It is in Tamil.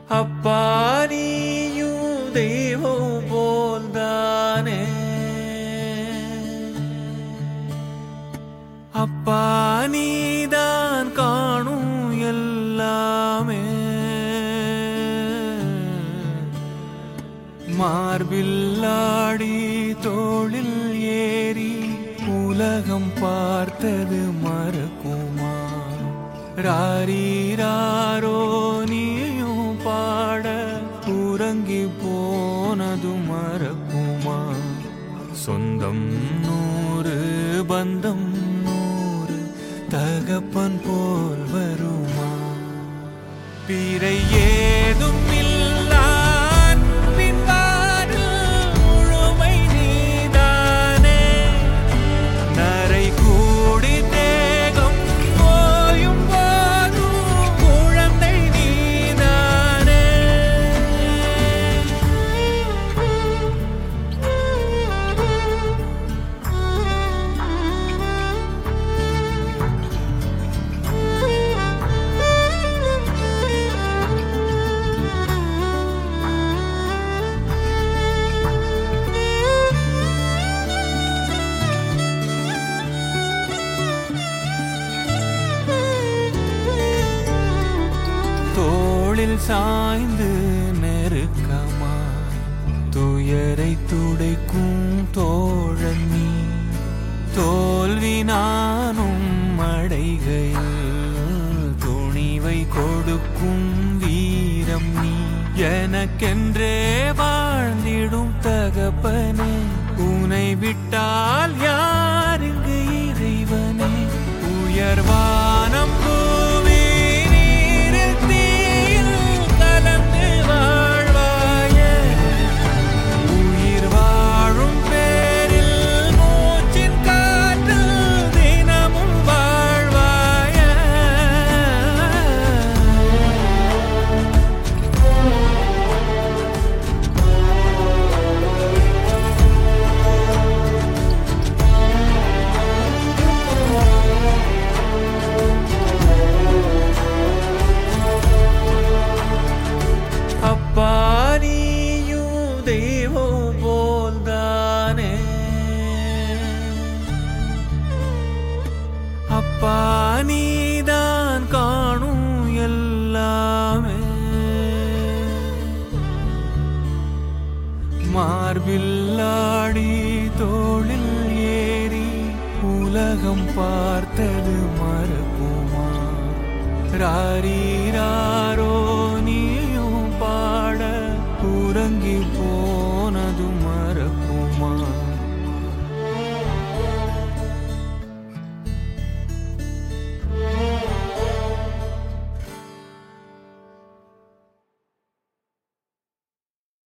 அப்பா நீயும் தெய்வம் போல்தானே அப்பா நீதான் காணும் எல்லாமே மார்பில்லாடி தோளில் ஏறி உலகம் பார்த்தது மறக்குமா ராரீராரோ நீயும் பாட உறங்கி போனது மறக்குமா சொந்தம் நூறு பந்தம் நூறு தகப்பன் போல் வருமா பிறை ஏதும் இல்லான் பின்பாடு முழுமை நீதானே நரை கூடி தேகம் போயும் போதும் குழந்தை நீதானே தோளில் சாய்ந்து நெருக்கமாய் துயரை துடைக்கும் தோழன் நீ தோல்வி நானும் அடைகையில் துணிவை கொடுக்கும் வீரம் நீ எனக்கென்றே வாழ்ந்திடும் தகப்பனே உனை விட்டால் யார் இங்கு இறைவனே உயர்வானம் பூமி நீரில் தீயில் கலந்து வாழ்வாயே உயிர் வாழும் பேரில் மூச்சின் காற்றில் தினமும் வாழ்வாயே அப்பா நீயும் தெய்வம் போல்தானே அப்பா நீதான் காணும் எல்லாமே மார்பில்லாடி தோளில் ஏறி உலகம் பார்த்தது மறக்குமா ராரீராரோ நீயும் பாட உறங்கி போ